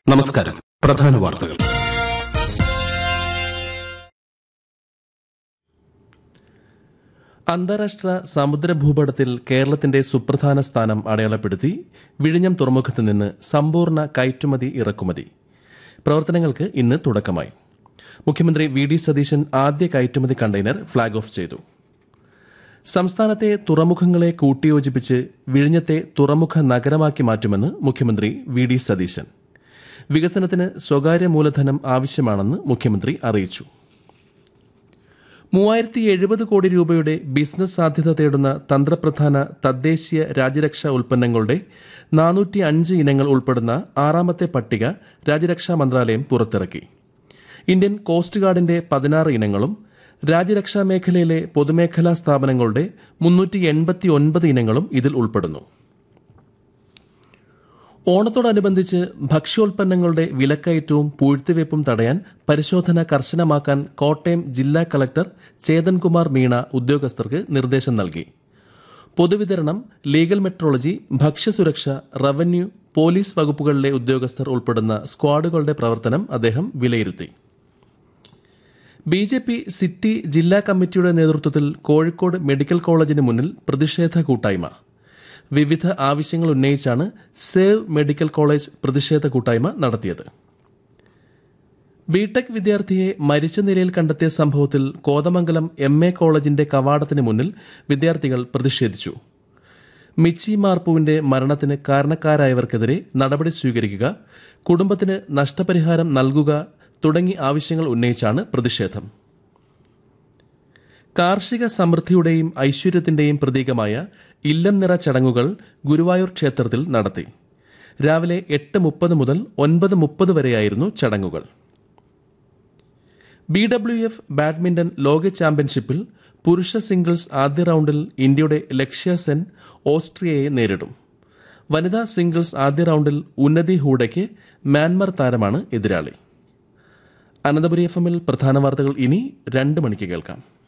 നമസ്കാരം പ്രധാന വാർത്തകൾ അന്താരാഷ്ട്ര സമുദ്ര ഭൂപടത്തിൽ കേരളത്തിന്റെ സുപ്രധാന സ്ഥാനം അടയാളപ്പെടുത്തി വിഴിഞ്ഞം തുറമുഖത്ത് നിന്ന് സമ്പൂർണ്ണ കയറ്റുമതി ഇറക്കുമതി പ്രവർത്തനങ്ങൾക്ക് ഇന്ന് തുടക്കമായി മുഖ്യമന്ത്രി വി ഡി സതീശൻ ആദ്യ കയറ്റുമതി കണ്ടെയ്നർ ഫ്ളാഗ് ഓഫ് ചെയ്തു സംസ്ഥാനത്തെ തുറമുഖങ്ങളെ കൂട്ടിയോജിപ്പിച്ച് വിഴിഞ്ഞത്തെ തുറമുഖ നഗരമാക്കി മാറ്റുമെന്ന് മുഖ്യമന്ത്രി വി ഡി സതീശൻ വികസനത്തിന് സ്വകാര്യ മൂലധനം ആവശ്യമാണെന്ന് മുഖ്യമന്ത്രി അറിയിച്ചു മൂവായിരത്തി എഴുപത് കോടി രൂപയുടെ ബിസിനസ് സാധ്യത തേടുന്ന തന്ത്രപ്രധാന തദ്ദേശീയ രാജ്യരക്ഷാ ഉൽപ്പന്നങ്ങളുടെ നാനൂറ്റി അഞ്ച് ഇനങ്ങൾ ഉൾപ്പെടുന്ന ആറാമത്തെ പട്ടിക രാജ്യരക്ഷാ മന്ത്രാലയം പുറത്തിറക്കി ഇന്ത്യൻ കോസ്റ്റ് ഗാർഡിന്റെ പതിനാറ് ഇനങ്ങളും രാജ്യരക്ഷാ മേഖലയിലെ പൊതുമേഖലാ സ്ഥാപനങ്ങളുടെ മുന്നൂറ്റി എൺപത്തി ഒൻപത് ഇനങ്ങളും ഇതിൽ ഉൾപ്പെടുന്നു ഓണത്തോടനുബന്ധിച്ച് ഭക്ഷ്യോൽപ്പന്നങ്ങളുടെ വിലക്കയറ്റവും പൂഴ്ത്തിവയ്പും തടയാൻ പരിശോധന കർശനമാക്കാൻ കോട്ടയം ജില്ലാ കളക്ടർ ചേതൻകുമാർ മീണ ഉദ്യോഗസ്ഥർക്ക് നിർദ്ദേശം നൽകി പൊതുവിതരണം ലീഗൽ മെട്രോളജി ഭക്ഷ്യസുരക്ഷ റവന്യൂ പോലീസ് വകുപ്പുകളിലെ ഉദ്യോഗസ്ഥർ ഉൾപ്പെടുന്ന സ്ക്വാഡുകളുടെ പ്രവർത്തനം അദ്ദേഹം വിലയിരുത്തി ബി ജെ പി സിറ്റി ജില്ലാ കമ്മിറ്റിയുടെ നേതൃത്വത്തിൽ കോഴിക്കോട് മെഡിക്കൽ കോളേജിന് മുന്നിൽ പ്രതിഷേധ കൂട്ടായ്മ വിവിധ ആവശ്യങ്ങൾ ഉന്നയിച്ചാണ് സേവ് മെഡിക്കൽ കോളേജ് പ്രതിഷേധ കൂട്ടായ്മ നടത്തിയത് ബിടെക് വിദ്യാർത്ഥിയെ മരിച്ച നിലയിൽ കണ്ടെത്തിയ സംഭവത്തിൽ കോതമംഗലം എം എ കോളേജിന്റെ കവാടത്തിന് മുന്നിൽ വിദ്യാർത്ഥികൾ പ്രതിഷേധിച്ചു മിച്ചി മാർപ്പുവിന്റെ മരണത്തിന് കാരണക്കാരായവർക്കെതിരെ നടപടി സ്വീകരിക്കുക കുടുംബത്തിന് നഷ്ടപരിഹാരം നൽകുക തുടങ്ങി ആവശ്യങ്ങൾ ഉന്നയിച്ചാണ് പ്രതിഷേധം കാർഷിക സമൃദ്ധിയുടെയും ഐശ്വര്യത്തിന്റെയും പ്രതീകമായ ഇല്ലം നിറ ചടങ്ങുകൾ ഗുരുവായൂർ ക്ഷേത്രത്തിൽ നടത്തി രാവിലെ എട്ട് മുപ്പത് മുതൽ ഒൻപത് മുപ്പത് വരെയായിരുന്നു ചടങ്ങുകൾ ബി ഡബ്ല്യു എഫ് ബാഡ്മിന്റൺ ലോക ചാമ്പ്യൻഷിപ്പിൽ പുരുഷ സിംഗിൾസ് ആദ്യ റൌണ്ടിൽ ഇന്ത്യയുടെ ലക്ഷ്യ സെൻ ഓസ്ട്രിയയെ നേരിടും വനിതാ സിംഗിൾസ് ആദ്യ റൌണ്ടിൽ ഉന്നതി ഹൂഡയ്ക്ക് മ്യാൻമർ താരമാണ് എതിരാളി അനന്തപുരി എഫ് എമ്മിൽ പ്രധാന വാർത്തകൾ ഇനി രണ്ട് മണിക്ക് കേൾക്കാം